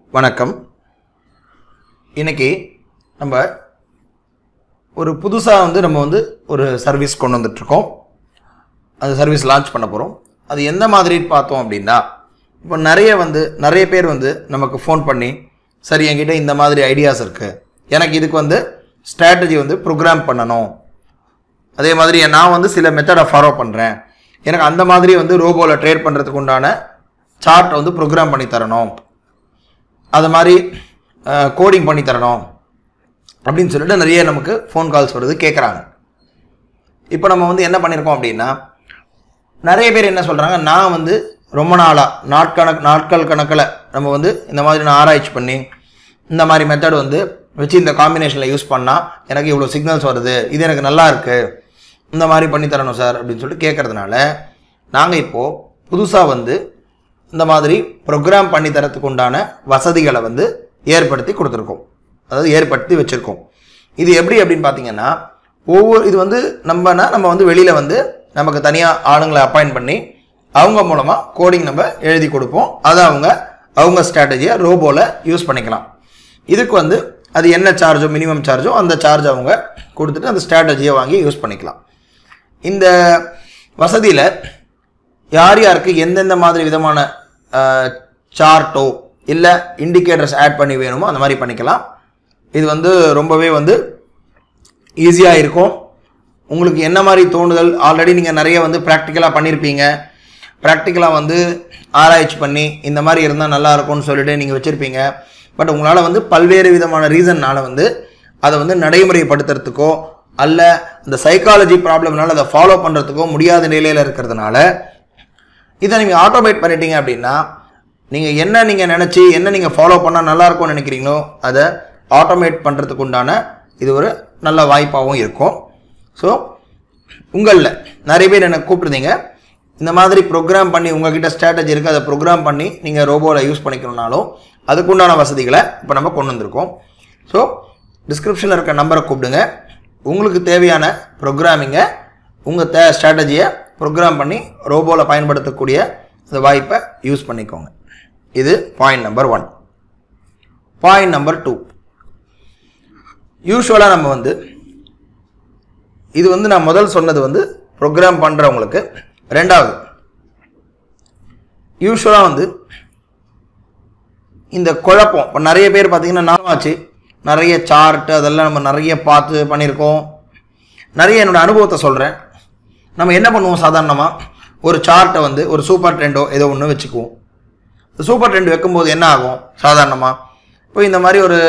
வணக்கம் இன்னைக்கு நம்ம ஒரு புதுசாக வந்து நம்ம வந்து ஒரு சர்வீஸ் கொண்டு வந்துட்ருக்கோம் அந்த சர்வீஸ் லான்ச் பண்ண போகிறோம் அது எந்த மாதிரி பார்த்தோம் அப்படின்னா இப்போ நிறைய வந்து நிறைய பேர் வந்து நமக்கு ஃபோன் பண்ணி சரி என்கிட்ட இந்த மாதிரி ஐடியாஸ் இருக்குது எனக்கு இதுக்கு வந்து ஸ்ட்ராட்டஜி வந்து ப்ரோக்ராம் பண்ணணும் அதே மாதிரி நான் வந்து சில மெத்தடை ஃபாலோ பண்ணுறேன் எனக்கு அந்த மாதிரி வந்து ரோபோவில் ட்ரேட் பண்ணுறதுக்கு உண்டான சார்ட்டை வந்து ப்ரோக்ராம் பண்ணி தரணும் அது மாதிரி கோடிங் பண்ணி தரணும் அப்படின்னு சொல்லிட்டு நிறைய நமக்கு ஃபோன் கால்ஸ் வருது கேட்குறாங்க இப்போ நம்ம வந்து என்ன பண்ணியிருக்கோம் அப்படின்னா நிறைய பேர் என்ன சொல்கிறாங்க நான் வந்து ரொம்ப நாளாக நாட்கணக்கு நாட்கள் கணக்கில் நம்ம வந்து இந்த மாதிரி நான் ஆராய்ச்சி பண்ணி இந்த மாதிரி மெத்தட் வந்து வச்சு இந்த காம்பினேஷனில் யூஸ் பண்ணால் எனக்கு இவ்வளோ சிக்னல்ஸ் வருது இது எனக்கு நல்லா இருக்குது இந்த மாதிரி பண்ணி தரணும் சார் அப்படின்னு சொல்லிட்டு கேட்குறதுனால நாங்கள் இப்போது புதுசாக வந்து இந்த மாதிரி ப்ரோக்ராம் பண்ணி தரத்துக்கு உண்டான வசதிகளை வந்து ஏற்படுத்தி கொடுத்துருக்கோம் அதாவது ஏற்படுத்தி வச்சுருக்கோம் இது எப்படி அப்படின்னு பார்த்தீங்கன்னா ஒவ்வொரு இது வந்து நம்மனா நம்ம வந்து வெளியில் வந்து நமக்கு தனியாக ஆளுங்களை அப்பாயிண்ட் பண்ணி அவங்க மூலமாக கோடிங் நம்ம எழுதி கொடுப்போம் அதை அவங்க அவங்க ஸ்ட்ராட்டஜியை ரோபோவில் யூஸ் பண்ணிக்கலாம் இதுக்கு வந்து அது என்ன சார்ஜோ மினிமம் சார்ஜோ அந்த சார்ஜ் அவங்க கொடுத்துட்டு அந்த ஸ்ட்ராட்டஜியை வாங்கி யூஸ் பண்ணிக்கலாம் இந்த வசதியில் யார் யாருக்கு எந்தெந்த மாதிரி விதமான சார்ட்டோ இல்லை இண்டிகேட்டர்ஸ் ஆட் பண்ணி வேணுமோ அந்த மாதிரி பண்ணிக்கலாம் இது வந்து ரொம்பவே வந்து ஈஸியாக இருக்கும் உங்களுக்கு என்ன மாதிரி தோணுதல் ஆல்ரெடி நீங்கள் நிறைய வந்து ப்ராக்டிக்கலாக பண்ணியிருப்பீங்க ப்ராக்டிக்கலாக வந்து ஆராய்ச்சி பண்ணி இந்த மாதிரி இருந்தால் நல்லா இருக்கும்னு சொல்லிட்டு நீங்கள் வச்சுருப்பீங்க பட் உங்களால் வந்து பல்வேறு விதமான ரீசன்னால் வந்து அதை வந்து நடைமுறைப்படுத்துறதுக்கோ அல்ல இந்த சைக்காலஜி ப்ராப்ளம்னால அதை ஃபாலோ பண்ணுறதுக்கோ முடியாத நிலையில் இருக்கிறதுனால இதை நீங்கள் ஆட்டோமேட் பண்ணிட்டீங்க அப்படின்னா நீங்கள் என்ன நீங்கள் நினச்சி என்ன நீங்கள் ஃபாலோ பண்ணால் நல்லா இருக்கும்னு நினைக்கிறீங்களோ அதை ஆட்டோமேட் பண்ணுறதுக்கு உண்டான இது ஒரு நல்ல வாய்ப்பாகவும் இருக்கும் ஸோ உங்களில் நிறைய பேர் எனக்கு கூப்பிட்டுருந்தீங்க இந்த மாதிரி ப்ரோக்ராம் பண்ணி உங்ககிட்ட ஸ்ட்ராட்டஜி இருக்குது அதை ப்ரோக்ராம் பண்ணி நீங்கள் ரோபோவில் யூஸ் பண்ணிக்கணும்னாலும் அதுக்குண்டான வசதிகளை இப்போ நம்ம கொண்டு வந்திருக்கோம் ஸோ டிஸ்கிரிப்ஷனில் இருக்க நம்பரை கூப்பிடுங்க உங்களுக்கு தேவையான ப்ரோக்ராமிங்கை உங்கள் தே ஸ்ட்ராட்டஜியை ப்ரோக்ராம் பண்ணி ரோபோவில் பயன்படுத்தக்கூடிய அந்த வாய்ப்பை யூஸ் பண்ணிக்கோங்க இது point number one point number two யூஸ்வலாக நம்ம வந்து இது வந்து நான் முதல் சொன்னது வந்து ப்ரோக்ராம் பண்ணுறவங்களுக்கு ரெண்டாவது யூஸ்வலாக வந்து இந்த குழப்பம் இப்போ நிறைய பேர் பார்த்தீங்கன்னா நான் ஆச்சு நிறைய சார்ட் அதெல்லாம் நம்ம நிறைய பார்த்து பண்ணியிருக்கோம் நிறைய என்னோடய அனுபவத்தை சொல்கிறேன் நம்ம என்ன பண்ணுவோம் சாதாரணமாக ஒரு சார்ட்டை வந்து ஒரு சூப்பர் ட்ரெண்டோ ஏதோ ஒன்று வச்சுக்குவோம் இந்த சூப்பர் ட்ரெண்ட் வைக்கும்போது என்ன ஆகும் சாதாரணமாக இப்போ இந்த மாதிரி ஒரு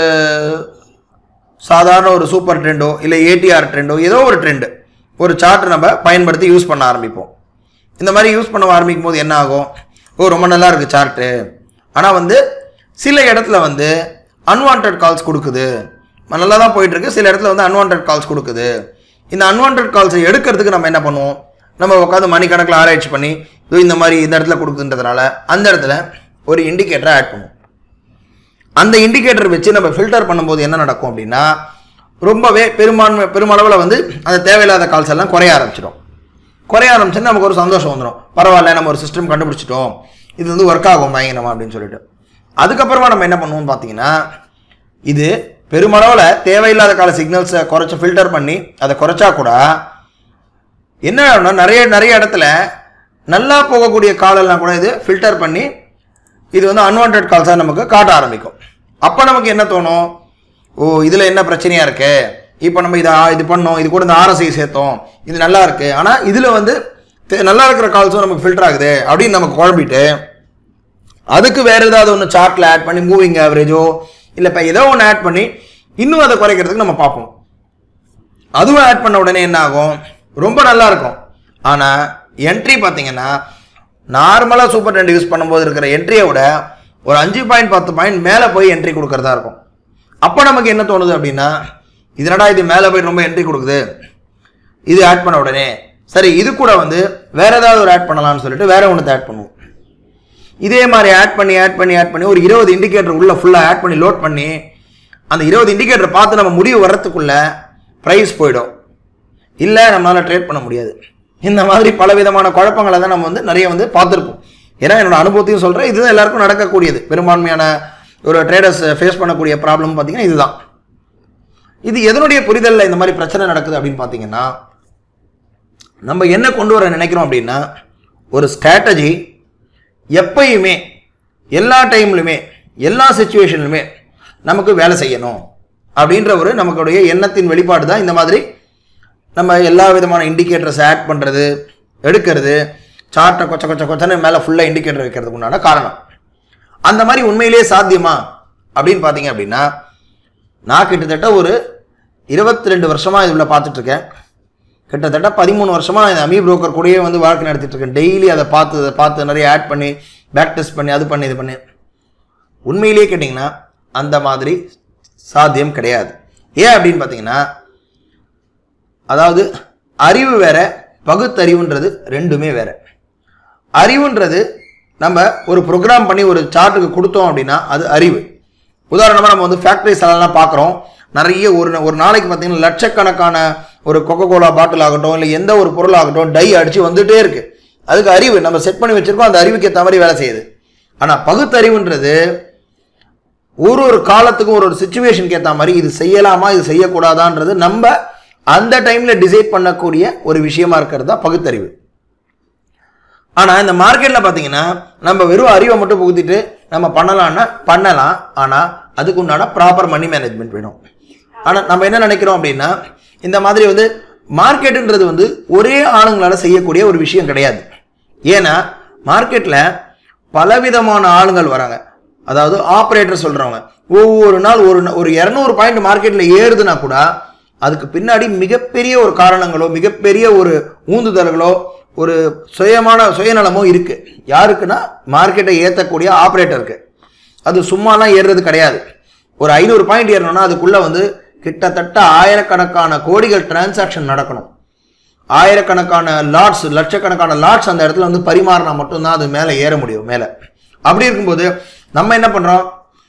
சாதாரண ஒரு சூப்பர் ட்ரெண்டோ இல்லை ஏடிஆர் ட்ரெண்டோ ஏதோ ஒரு ட்ரெண்டு ஒரு சார்ட்டை நம்ம பயன்படுத்தி யூஸ் பண்ண ஆரம்பிப்போம் இந்த மாதிரி யூஸ் பண்ண ஆரம்பிக்கும் போது என்ன ஆகும் ஓ ரொம்ப நல்லா இருக்குது சார்ட்டு ஆனால் வந்து சில இடத்துல வந்து அன்வான்ட் கால்ஸ் கொடுக்குது நல்லா தான் போயிட்டுருக்கு சில இடத்துல வந்து அன்வான்ட் கால்ஸ் கொடுக்குது இந்த அன்வான்ட் கால்ஸை எடுக்கிறதுக்கு நம்ம என்ன பண்ணுவோம் நம்ம உட்காந்து மணிக்கணக்கில் ஆராய்ச்சி பண்ணி இதோ இந்த மாதிரி இந்த இடத்துல கொடுக்குதுன்றதுனால அந்த இடத்துல ஒரு இண்டிகேட்டரை ஆட் பண்ணுவோம் அந்த இண்டிகேட்டர் வச்சு நம்ம ஃபில்டர் பண்ணும்போது என்ன நடக்கும் அப்படின்னா ரொம்பவே பெரும்பான்மை பெருமளவில் வந்து அந்த தேவையில்லாத கால்ஸ் எல்லாம் குறைய ஆரம்பிச்சிடும் குறைய ஆரம்பிச்சுன்னா நமக்கு ஒரு சந்தோஷம் வந்துடும் பரவாயில்ல நம்ம ஒரு சிஸ்டம் கண்டுபிடிச்சிட்டோம் இது வந்து ஒர்க் ஆகும் பயங்கரமா அப்படின்னு சொல்லிட்டு அதுக்கப்புறமா நம்ம என்ன பண்ணுவோம்னு பார்த்தீங்கன்னா இது பெருமளவில் தேவையில்லாத கால சிக்னல்ஸை குறைச்சி ஃபில்டர் பண்ணி அதை குறைச்சா கூட என்ன ஆகும்னா நிறைய நிறைய இடத்துல நல்லா போகக்கூடிய காலெல்லாம் கூட இது ஃபில்டர் பண்ணி இது வந்து அன்வான்ட் கால்ஸாக நமக்கு காட்ட ஆரம்பிக்கும் அப்போ நமக்கு என்ன தோணும் ஓ இதில் என்ன பிரச்சனையாக இருக்கு இப்போ நம்ம இதை இது பண்ணோம் இது கூட இந்த ஆர்எஸ்ஐ சேர்த்தோம் இது நல்லா இருக்கு ஆனால் இதில் வந்து தே- நல்லா இருக்கிற கால்ஸும் நமக்கு ஃபில்டர் ஆகுது அப்படின்னு நமக்கு குழம்பிட்டு அதுக்கு வேற ஏதாவது ஒன்று சார்ட்டில் ஆட் பண்ணி மூவிங் ஆவரேஜோ இல்லை இப்போ ஏதோ ஒன்று ஆட் பண்ணி இன்னும் அதை குறைக்கிறதுக்கு நம்ம பார்ப்போம் அதுவும் ஆட் பண்ண உடனே என்ன ஆகும் ரொம்ப நல்லா இருக்கும் ஆனால் என்ட்ரி பார்த்தீங்கன்னா நார்மலாக சூப்பர் டென்ட் யூஸ் பண்ணும்போது இருக்கிற என்ட்ரியை விட ஒரு அஞ்சு பாயிண்ட் பத்து பாயிண்ட் மேலே போய் என்ட்ரி கொடுக்கறதா இருக்கும் அப்போ நமக்கு என்ன தோணுது அப்படின்னா இதனடா இது மேலே போய் ரொம்ப என்ட்ரி கொடுக்குது இது ஆட் பண்ண உடனே சரி இது கூட வந்து வேற ஏதாவது ஒரு ஆட் பண்ணலாம்னு சொல்லிட்டு வேற ஒன்று ஆட் பண்ணுவோம் இதே மாதிரி ஆட் பண்ணி ஆட் பண்ணி ஆட் பண்ணி ஒரு இருபது இண்டிகேட்டர் உள்ள ஃபுல்லாக ஆட் பண்ணி லோட் பண்ணி அந்த இருபது இண்டிகேட்டர் பார்த்து நம்ம முடிவு வர்றதுக்குள்ள ப்ரைஸ் போயிடும் இல்லை நம்மளால் ட்ரேட் பண்ண முடியாது இந்த மாதிரி பல விதமான குழப்பங்களை தான் நம்ம வந்து நிறைய வந்து பார்த்துருப்போம் ஏன்னா என்னோட அனுபவத்தையும் சொல்கிறேன் இதுதான் எல்லாருக்கும் நடக்கக்கூடியது பெரும்பான்மையான ஒரு ட்ரேடர்ஸ் ஃபேஸ் பண்ணக்கூடிய ப்ராப்ளம் பார்த்தீங்கன்னா இதுதான் இது எதனுடைய புரிதலில் இந்த மாதிரி பிரச்சனை நடக்குது அப்படின்னு பார்த்தீங்கன்னா நம்ம என்ன கொண்டு வர நினைக்கிறோம் அப்படின்னா ஒரு ஸ்ட்ராட்டஜி எப்பயுமே எல்லா டைம்லையுமே எல்லா சுச்சுவேஷன்லையுமே நமக்கு வேலை செய்யணும் அப்படின்ற ஒரு நமக்குடைய எண்ணத்தின் வெளிப்பாடு தான் இந்த மாதிரி நம்ம எல்லா விதமான இண்டிகேட்டர்ஸ் ஆட் பண்ணுறது எடுக்கிறது சார்ட்டை கொச்ச கொச்ச கொச்சன்னு மேலே ஃபுல்லாக இண்டிகேட்டர் வைக்கிறதுக்கு உண்டான காரணம் அந்த மாதிரி உண்மையிலேயே சாத்தியமா அப்படின்னு பார்த்தீங்க அப்படின்னா நான் கிட்டத்தட்ட ஒரு இருபத்தி ரெண்டு வருஷமாக இதில் பார்த்துட்டு இருக்கேன் கிட்டத்தட்ட பதிமூணு வருஷமாக இந்த அமீ புரோக்கர் கூடயே வந்து வாழ்க்கை நடத்திட்டு இருக்கேன் டெய்லி அதை பார்த்து அதை பார்த்து நிறைய ஆட் பண்ணி பேக் டெஸ்ட் பண்ணி அது பண்ணி இது பண்ணி உண்மையிலேயே கேட்டிங்கன்னா அந்த மாதிரி சாத்தியம் கிடையாது ஏன் அப்படின்னு பார்த்தீங்கன்னா அதாவது அறிவு வேற பகுத்தறிவுன்றது ரெண்டுமே வேற அறிவுன்றது நம்ம ஒரு ப்ரோக்ராம் பண்ணி ஒரு சார்ட்டுக்கு கொடுத்தோம் அப்படின்னா அது அறிவு உதாரணமாக நம்ம வந்து ஃபேக்ட்ரிஸ் எல்லாம் பார்க்குறோம் நிறைய ஒரு நா- ஒரு நாளைக்கு பார்த்தீங்கன்னா லட்சக்கணக்கான ஒரு கொக்கோ கோலா பாட்டில் ஆகட்டும் இல்லை எந்த ஒரு பொருள் ஆகட்டும் டை அடித்து வந்துட்டே இருக்கு அதுக்கு அறிவு நம்ம செட் பண்ணி வச்சிருக்கோம் அந்த அறிவுக்கு ஏற்ற மாதிரி வேலை செய்யுது ஆனால் பகுத்தறிவுன்றது ஒரு ஒரு காலத்துக்கும் ஒரு ஒரு சுச்சுவேஷனுக்கு ஏற்ற மாதிரி இது செய்யலாமா இது செய்யக்கூடாதான்றது நம்ம அந்த டைம்ல டிசைட் பண்ணக்கூடிய ஒரு விஷயமா இருக்கிறது தான் பகுத்தறிவு ஆனா இந்த மார்க்கெட்ல பாத்தீங்கன்னா நம்ம வெறும் அறிவை மட்டும் புகுத்திட்டு நம்ம பண்ணலாம்னா பண்ணலாம் ஆனா அதுக்கு உண்டான ப்ராப்பர் மணி மேனேஜ்மெண்ட் வேணும் ஆனா நம்ம என்ன நினைக்கிறோம் அப்படின்னா இந்த மாதிரி வந்து மார்க்கெட்டுன்றது வந்து ஒரே ஆளுங்களால செய்யக்கூடிய ஒரு விஷயம் கிடையாது ஏன்னா மார்க்கெட்ல பலவிதமான ஆளுங்கள் வராங்க அதாவது ஆப்ரேட்டர் சொல்றவங்க ஒவ்வொரு நாள் ஒரு நா- ஒரு இரநூறு பாயிண்ட் மார்க்கெட்ல ஏறுதுன்னா கூட அதுக்கு பின்னாடி மிகப்பெரிய ஒரு காரணங்களோ மிகப்பெரிய ஒரு ஊந்துதல்களோ ஒரு சுயமான சுயநலமோ இருக்கு யாருக்குன்னா மார்க்கெட்டை ஏற்றக்கூடிய ஆப்ரேட்டருக்கு அது சும்மாலாம் ஏறுறது கிடையாது ஒரு ஐநூறு பாயிண்ட் ஏறணும்னா அதுக்குள்ள வந்து கிட்டத்தட்ட ஆயிரக்கணக்கான கோடிகள் டிரான்சாக்ஷன் நடக்கணும் ஆயிரக்கணக்கான லாட்ஸ் லட்சக்கணக்கான லாட்ஸ் அந்த இடத்துல வந்து பரிமாறினா மட்டும்தான் அது மேலே ஏற முடியும் மேலே அப்படி இருக்கும்போது நம்ம என்ன பண்ணுறோம்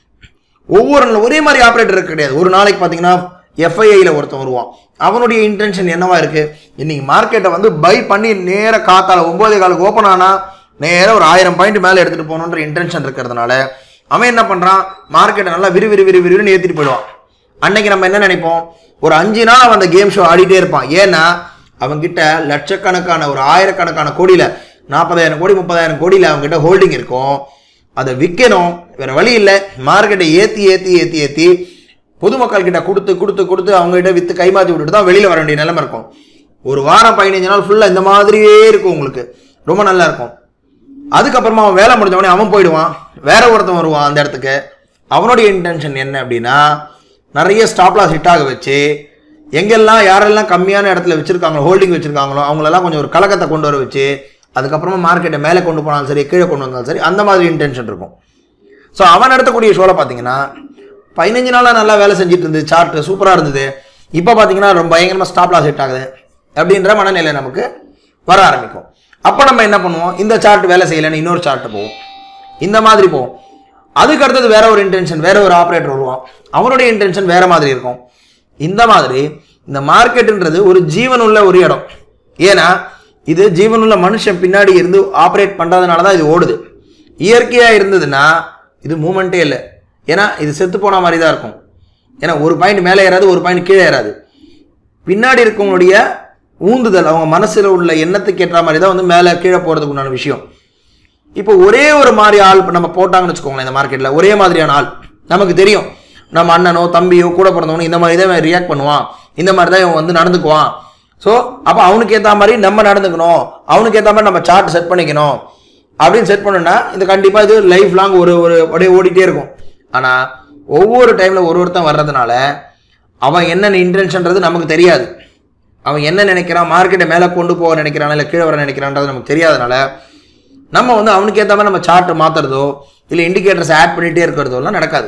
ஒவ்வொரு நாள் ஒரே மாதிரி ஆப்ரேட்டர் கிடையாது ஒரு நாளைக்கு பார்த்தீங்கன்னா எஃப்ஐஐயில் ஒருத்தன் வருவான் அவனுடைய இன்டென்ஷன் என்னவா இருக்கு இன்னைக்கு மார்க்கெட்டை வந்து பை பண்ணி நேர காத்தால ஒன்பதே காலுக்கு ஓப்பன் ஆனா நேரா ஒரு ஆயிரம் பாயிண்ட் மேலே எடுத்துட்டு போகணுன்ற இன்டென்ஷன் இருக்கிறதுனால அவன் என்ன பண்றான் மார்க்கெட்டை நல்லா விறு விறு விறு விறுன்னு ஏற்றிட்டு போயிடுவான் அன்னைக்கு நம்ம என்ன நினைப்போம் ஒரு அஞ்சு நாள் அவன் அந்த கேம் ஷோ ஆடிட்டே இருப்பான் ஏன்னா அவன்கிட்ட லட்சக்கணக்கான ஒரு ஆயிரக்கணக்கான கோடியில நாற்பதாயிரம் கோடி முப்பதாயிரம் கோடியில அவன்கிட்ட ஹோல்டிங் இருக்கும் அதை விற்கணும் வேற வழி இல்லை மார்க்கெட்டை ஏற்றி ஏற்றி ஏற்றி ஏற்றி பொதுமக்கள் கிட்ட கொடுத்து கொடுத்து கொடுத்து அவங்க கிட்ட வித்து கைமாற்றி விட்டுட்டு தான் வெளியில வர வேண்டிய நிலைமை இருக்கும் ஒரு வாரம் பதினஞ்சு நாள் ஃபுல்லா இந்த மாதிரியே இருக்கும் உங்களுக்கு ரொம்ப நல்லா இருக்கும் அதுக்கப்புறமா அவன் வேலை முடிஞ்ச உடனே அவன் போயிடுவான் வேற ஒருத்தன் வருவான் அந்த இடத்துக்கு அவனுடைய இன்டென்ஷன் என்ன அப்படின்னா நிறைய ஸ்டாப்லாஸ் ஹிட் ஆக வச்சு எங்கெல்லாம் யாரெல்லாம் கம்மியான இடத்துல வச்சிருக்காங்களோ ஹோல்டிங் வச்சிருக்காங்களோ அவங்களெல்லாம் கொஞ்சம் ஒரு கலக்கத்தை கொண்டு வர வச்சு அதுக்கப்புறமா மார்க்கெட்டை மேலே கொண்டு போனாலும் சரி கீழே கொண்டு வந்தாலும் சரி அந்த மாதிரி இன்டென்ஷன் இருக்கும் ஸோ அவன் நடத்தக்கூடிய ஷோவில் பார்த்தீங்கன்னா பதினஞ்சு நாளாக நல்லா வேலை செஞ்சுட்டு இருந்தது சார்ட் சூப்பராக இருந்தது இப்போ பார்த்தீங்கன்னா ரொம்ப பயங்கரமாக ஸ்டாப் லாஸ் ஹிட் ஆகுது அப்படின்ற மனநிலை நமக்கு வர ஆரம்பிக்கும் அப்போ நம்ம என்ன பண்ணுவோம் இந்த சார்ட் வேலை செய்யலைன்னு இன்னொரு சார்ட் போவோம் இந்த மாதிரி போவோம் அதுக்கு அடுத்தது வேற ஒரு இன்டென்ஷன் வேற ஒரு ஆப்ரேட்டர் வருவான் அவனுடைய இன்டென்ஷன் வேற மாதிரி இருக்கும் இந்த மாதிரி இந்த மார்க்கெட்டுன்றது ஒரு ஜீவனுள்ள ஒரு இடம் ஏன்னா இது ஜீவனுள்ள மனுஷன் பின்னாடி இருந்து ஆப்ரேட் பண்றதுனால தான் இது ஓடுது இயற்கையா இருந்ததுன்னா இது மூமெண்ட்டே இல்லை ஏன்னா இது செத்து போன மாதிரி தான் இருக்கும் ஏன்னா ஒரு பாயிண்ட் மேலே ஏறாது ஒரு பாயிண்ட் கீழே ஏறாது பின்னாடி இருக்கவங்களுடைய ஊந்துதல் அவங்க மனசுல உள்ள எண்ணத்துக்கு ஏற்ற மாதிரி தான் வந்து மேலே கீழே போறதுக்கு உண்டான விஷயம் இப்போ ஒரே ஒரு மாதிரி ஆள் இப்ப நம்ம போட்டாங்கன்னு வச்சுக்கோங்களேன் இந்த மார்க்கெட்ல ஒரே மாதிரியான ஆள் நமக்கு தெரியும் நம்ம அண்ணனோ தம்பியோ கூட பிறந்தவனோ இந்த மாதிரி தான் ரியாக்ட் பண்ணுவான் இந்த மாதிரி தான் இவன் வந்து நடந்துக்குவான் ஸோ அப்போ அவனுக்கு ஏற்ற மாதிரி நம்ம நடந்துக்கணும் அவனுக்கு ஏற்ற மாதிரி நம்ம சார்ட் செட் பண்ணிக்கணும் அப்படின்னு செட் பண்ணோம்னா இது கண்டிப்பாக இது லைஃப் லாங் ஒரு ஒரு அப்படியே ஓடிட்டே இருக்கும் ஆனால் ஒவ்வொரு டைமில் ஒரு ஒருத்தன் வர்றதுனால அவன் என்ன இன்டென்ஷன்றது நமக்கு தெரியாது அவன் என்ன நினைக்கிறான் மார்க்கெட்டை மேலே கொண்டு போக நினைக்கிறானா இல்லை கீழே வர நினைக்கிறான்றது நமக்கு தெரியாதனால நம்ம வந்து அவனுக்கு ஏற்ற மாதிரி நம்ம சார்ட்டை மாற்றுறதோ இல்லை இண்டிகேட்டர்ஸ் ஆட் பண்ணிகிட்டே இருக்கிறதோ எல்லாம் நடக்காது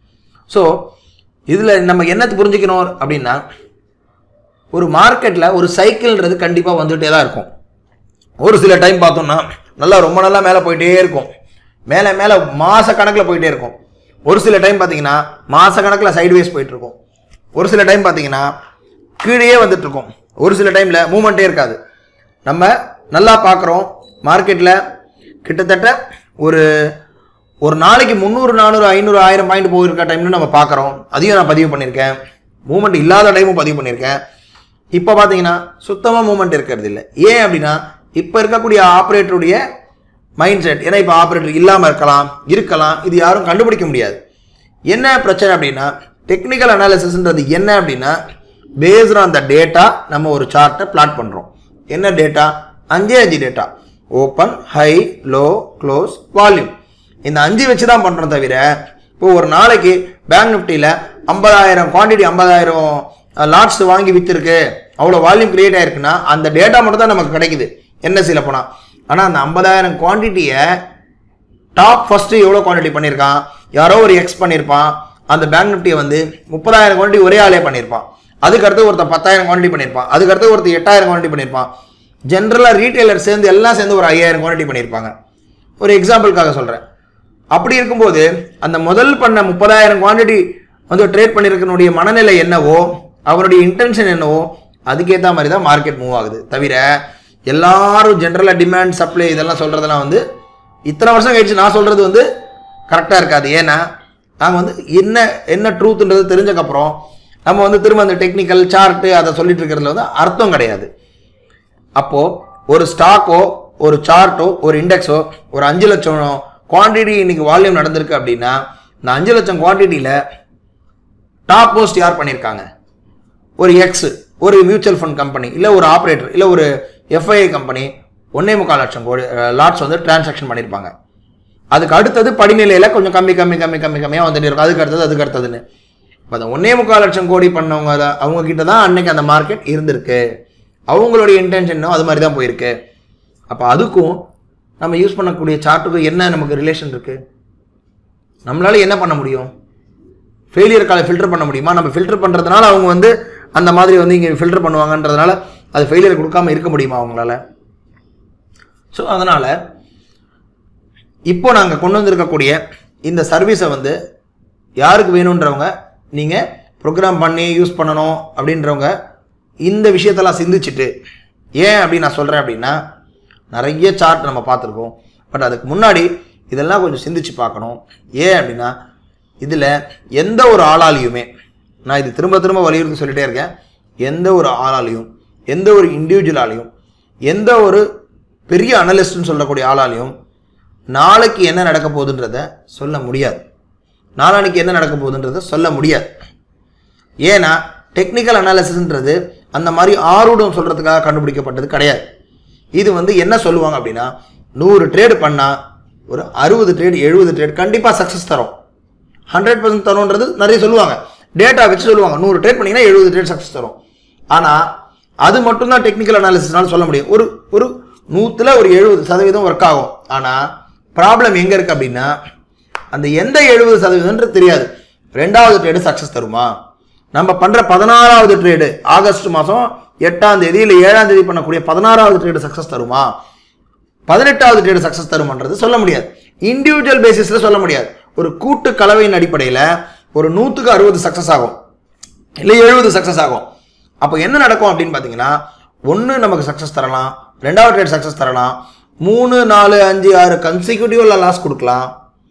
ஸோ இதில் நம்ம என்னத்தை புரிஞ்சுக்கணும் அப்படின்னா ஒரு மார்க்கெட்டில் ஒரு சைக்கிள்ன்றது கண்டிப்பாக வந்துகிட்டே தான் இருக்கும் ஒரு சில டைம் பார்த்தோம்னா நல்லா ரொம்ப நல்லா மேலே போயிட்டே இருக்கும் மேலே மேலே மாச கணக்கில் போயிட்டே இருக்கும் ஒரு சில டைம் பார்த்தீங்கன்னா மாச கணக்கில் சைட்வேஸ் போயிட்டு இருக்கும் ஒரு சில டைம் பார்த்தீங்கன்னா கீழேயே வந்துட்டு இருக்கும் ஒரு சில டைமில் மூமெண்ட்டே இருக்காது நம்ம நல்லா பார்க்குறோம் மார்க்கெட்டில் கிட்டத்தட்ட ஒரு ஒரு நாளைக்கு முந்நூறு நானூறு ஐநூறு ஆயிரம் பாயிண்ட் போயிருக்க டைம்னு நம்ம பார்க்குறோம் அதையும் நான் பதிவு பண்ணியிருக்கேன் மூமெண்ட் இல்லாத டைமும் பதிவு பண்ணியிருக்கேன் இப்போ பார்த்தீங்கன்னா சுத்தமாக மூமெண்ட் இருக்கிறது இல்லை ஏன் அப்படின்னா இப்போ இருக்கக்கூடிய ஆப்ரேட்டருடைய மைண்ட் செட் ஏன்னா இப்போ ஆப்ரேட்டர் இல்லாமல் இருக்கலாம் இருக்கலாம் இது யாரும் கண்டுபிடிக்க முடியாது என்ன பிரச்சனை அப்படின்னா டெக்னிக்கல் அனாலிசிஸ்ன்றது என்ன அப்படின்னா பேஸ்ட் ஆன் த டேட்டா நம்ம ஒரு சார்ட்டை பிளாட் பண்ணுறோம் என்ன டேட்டா அஞ்சே அஞ்சு data open high low close volume இந்த அஞ்சு வச்சு தான் பண்ணுறோம் தவிர இப்போ ஒரு நாளைக்கு பேங்க் நிஃப்டியில் ஐம்பதாயிரம் குவான்டிட்டி ஐம்பதாயிரம் லாட்ஸ் வாங்கி விற்றுருக்கு அவ்வளோ வால்யூம் கிரியேட் ஆயிருக்குன்னா அந்த டேட்டா மட்டும் தான் நமக்கு கிடைக்குது என்எஸ்சியில் போனால் ஆனால் அந்த ஐம்பதாயிரம் குவான்டிட்டியை டாப் ஃபர்ஸ்ட் எவ்வளோ குவான்டிட்டி பண்ணியிருக்கான் யாரோ ஒரு எக்ஸ் பண்ணியிருப்பான் அந்த பேங்க் நிஃப்டியை வந்து முப்பதாயிரம் குவான்டிட்டி ஒரே ஆளே பண்ணியிருப்பான் அதுக்கடுத்து ஒருத்தர் பத்தாயிரம் குவான்டிட்டி பண்ணியிருப்பான் அதுக்கடுத்து ஒருத்தர் எட்டாயிரம் குவான்டிட்டி பண்ணியிருப்பான் ஜென்ரலாக ரீட்டைலர் சேர்ந்து எல்லாம் சேர்ந்து ஒரு ஐயாயிரம் குவான்டிட்டி பண்ணியிருப்பாங்க ஒரு எக்ஸாம்பிளுக்காக சொல்கிறேன் அப்படி இருக்கும்போது அந்த முதல் பண்ண முப்பதாயிரம் குவான்டிட்டி வந்து ட்ரேட் பண்ணியிருக்கனுடைய மனநிலை என்னவோ அவருடைய இன்டென்ஷன் என்னவோ அதுக்கேற்ற மாதிரி தான் மார்க்கெட் மூவ் ஆகுது தவிர எல்லாரும் ஜென்ரலாக டிமாண்ட் சப்ளை இதெல்லாம் சொல்கிறதெல்லாம் வந்து இத்தனை வருஷம் கழிச்சு நான் சொல்கிறது வந்து கரெக்டாக இருக்காது ஏன்னா நாங்கள் வந்து என்ன என்ன ட்ரூத்துன்றது தெரிஞ்சக்கப்புறம் நம்ம வந்து திரும்ப அந்த டெக்னிக்கல் சார்ட்டு அதை சொல்லிட்டு இருக்கிறதுல வந்து அர்த்தம் கிடையாது அப்போது ஒரு ஸ்டாக்கோ ஒரு சார்ட்டோ ஒரு இண்டெக்ஸோ ஒரு அஞ்சு லட்சம் குவான்டிட்டி இன்னைக்கு வால்யூம் நடந்திருக்கு அப்படின்னா இந்த அஞ்சு லட்சம் குவான்டிட்டியில் டாப் மோஸ்ட் யார் பண்ணியிருக்காங்க ஒரு எக்ஸ் ஒரு மியூச்சுவல் ஃபண்ட் கம்பெனி இல்லை ஒரு ஆப்ரேட்டர் இல்லை ஒரு எஃப்ஐஐ கம்பெனி ஒன்னே முக்கால் லட்சம் கோடி லாட்ஸ் வந்து டிரான்சாக்ஷன் பண்ணியிருப்பாங்க அதுக்கு அடுத்தது படிநிலையில் கொஞ்சம் கம்மி கம்மி கம்மி கம்மி கம்மியாக வந்துட்டு இருக்கும் அதுக்கு அடுத்தது அதுக்கு அடுத்ததுன்னு இப்போ அந்த ஒன்னே முக்கால் லட்சம் கோடி பண்ணவங்க அதை- அவங்க கிட்ட தான் அன்னைக்கு அந்த மார்க்கெட் இருந்திருக்கு அவங்களுடைய இன்டென்ஷனும் அது மாதிரி தான் போயிருக்கு அப்போ அதுக்கும் நம்ம யூஸ் பண்ணக்கூடிய சார்ட்டுக்கும் என்ன நமக்கு ரிலேஷன் இருக்குது நம்மளால என்ன பண்ண முடியும் ஃபெயிலியர் காலை ஃபில்டர் பண்ண முடியுமா நம்ம ஃபில்டர் பண்ணுறதுனால அவங்க வந்து அந்த மாதிரி வந்து இங்கே ஃபில்டர் பண்ணுவாங்கன்றதுனால அது ஃபெயிலியர் கொடுக்காம இருக்க முடியுமா அவங்களால ஸோ அதனால் இப்போ நாங்கள் கொண்டு வந்திருக்கக்கூடிய இந்த சர்வீஸை வந்து யாருக்கு வேணுன்றவங்க நீங்கள் ப்ரோக்ராம் பண்ணி யூஸ் பண்ணணும் அப்படின்றவங்க இந்த விஷயத்தெல்லாம் சிந்திச்சுட்டு ஏன் அப்படின்னு நான் சொல்கிறேன் அப்படின்னா நிறைய சார்ட் நம்ம பார்த்துருக்கோம் பட் அதுக்கு முன்னாடி இதெல்லாம் கொஞ்சம் சிந்திச்சு பார்க்கணும் ஏன் அப்படின்னா இதில் எந்த ஒரு ஆளாலையுமே நான் இது திரும்ப திரும்ப வலியுறுத்தி சொல்லிட்டே இருக்கேன் எந்த ஒரு ஆளாலையும் எந்த ஒரு இண்டிவிஜுவலாலையும் எந்த ஒரு பெரிய அனலிஸ்ட்னு சொல்லக்கூடிய ஆளாலையும் நாளைக்கு என்ன நடக்க போகுதுன்றத சொல்ல முடியாது நாளானைக்கு என்ன நடக்க போகுதுன்றத சொல்ல முடியாது ஏன்னா டெக்னிக்கல் அனாலிசிஸ்ன்றது அந்த மாதிரி ஆர்வம் சொல்கிறதுக்காக கண்டுபிடிக்கப்பட்டது கிடையாது இது வந்து என்ன சொல்லுவாங்க அப்படின்னா நூறு ட்ரேடு பண்ணால் ஒரு அறுபது ட்ரேடு எழுபது ட்ரேடு கண்டிப்பாக சக்ஸஸ் தரும் ஹண்ட்ரட் பர்சன்ட் தரும்ன்றது நிறைய சொல்லுவாங்க டேட்டா வச்சு சொல்லுவாங்க நூறு ட்ரேட் பண்ணிங்கன்னா எழுபது ட்ரேட் சக்ஸஸ் தரும் ஆனால் அது மட்டும்தான் டெக்னிக்கல் அனாலிசிஸ்னால சொல்ல முடியும் ஒரு ஒரு நூற்றில் ஒரு எழுபது சதவீதம் ஒர்க் ஆகும் ஆனால் ப்ராப்ளம் எங்கே இருக்குது அப்படின்னா அந்த எந்த எழுபது சதவீதம்ன்றது தெரியாது ரெண்டாவது ட்ரேடு சக்ஸஸ் தருமா நம்ம பண்ணுற பதினாறாவது ட்ரேடு ஆகஸ்ட் மாதம் எட்டாம் தேதி இல்லை ஏழாம் தேதி பண்ணக்கூடிய பதினாறாவது ட்ரேடு சக்ஸஸ் தருமா பதினெட்டாவது ட்ரேடு சக்ஸஸ் தருமன்றது சொல்ல முடியாது இண்டிவிஜுவல் பேசிஸில் சொல்ல முடியாது ஒரு கூட்டு கலவையின் அடிப்படையில் ஒரு நூற்றுக்கு அறுபது சக்ஸஸ் ஆகும் இல்லை எழுபது சக்ஸஸ் ஆகும் அப்போ என்ன நடக்கும் அப்படின்னு பார்த்தீங்கன்னா ஒன்று நமக்கு சக்ஸஸ் தரலாம் ரெண்டாவது ட்ரேட் சக்ஸஸ் தரலாம் மூணு நாலு அஞ்சு ஆறு கன்சிக்யூட்டிவ்ல லாஸ் கொடுக்கலாம்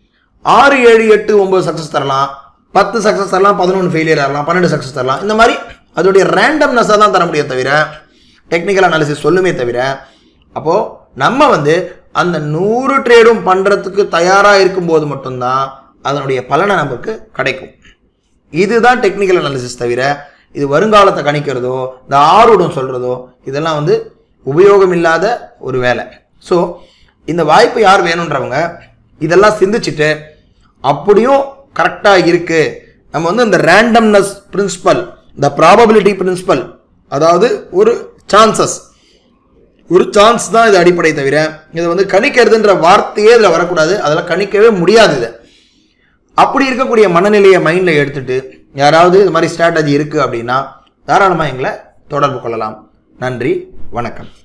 ஆறு ஏழு எட்டு ஒம்பது சக்ஸஸ் தரலாம் பத்து சக்ஸஸ் தரலாம் பதினொன்று ஃபெயிலியர் ஆகலாம் பன்னெண்டு சக்ஸஸ் தரலாம் இந்த மாதிரி அதோடைய ரேண்டம்னஸாக தான் தர முடியும் தவிர டெக்னிக்கல் அனாலிசிஸ் சொல்லுமே தவிர அப்போது நம்ம வந்து அந்த நூறு ட்ரேடும் பண்ணுறதுக்கு தயாராக இருக்கும்போது மட்டும்தான் அதனுடைய பலனை நமக்கு கிடைக்கும் இதுதான் டெக்னிக்கல் அனாலிசிஸ் தவிர இது வருங்காலத்தை கணிக்கிறதோ இந்த ஆர்வம் சொல்கிறதோ இதெல்லாம் வந்து உபயோகம் இல்லாத ஒரு வேலை ஸோ இந்த வாய்ப்பு யார் வேணுன்றவங்க இதெல்லாம் சிந்திச்சுட்டு அப்படியும் கரெக்டாக இருக்குது நம்ம வந்து இந்த ரேண்டம்னஸ் பிரின்சிபல் இந்த ப்ராபபிலிட்டி பிரின்சிபல் அதாவது ஒரு சான்சஸ் ஒரு சான்ஸ் தான் இது அடிப்படை தவிர இதை வந்து கணிக்கிறதுன்ற வார்த்தையே இதில் வரக்கூடாது அதெல்லாம் கணிக்கவே முடியாது இதை அப்படி இருக்கக்கூடிய மனநிலையை மைண்டில் எடுத்துட்டு யாராவது இது மாதிரி ஸ்ட்ராட்டஜி இருக்குது அப்படின்னா தாராளமாக எங்களை தொடர்பு கொள்ளலாம் நன்றி வணக்கம்